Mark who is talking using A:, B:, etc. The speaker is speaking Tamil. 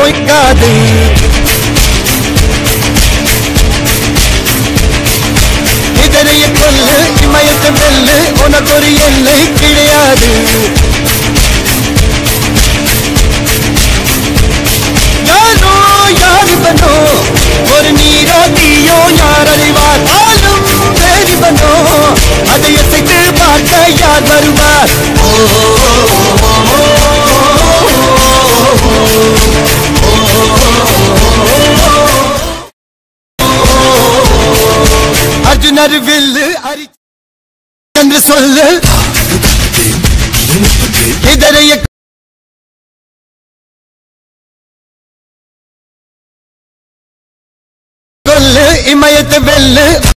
A: வைக்காது இதனைய கொல்லு இமயத்தை வெல்லு உனக்கு ஒரு எல்லை கிடையாது யாரோ யாரிவனோ ஒரு நீரோ தீயோ யார் அறிவார் ஆளும் வேறிவனோ அதை எசைத்து பார்க்க யார் வருவார் அர்ஜுனர் வில்லு அரி என்று சொல்லு இதனைய கொல்லு இமயத்தை வெல்லு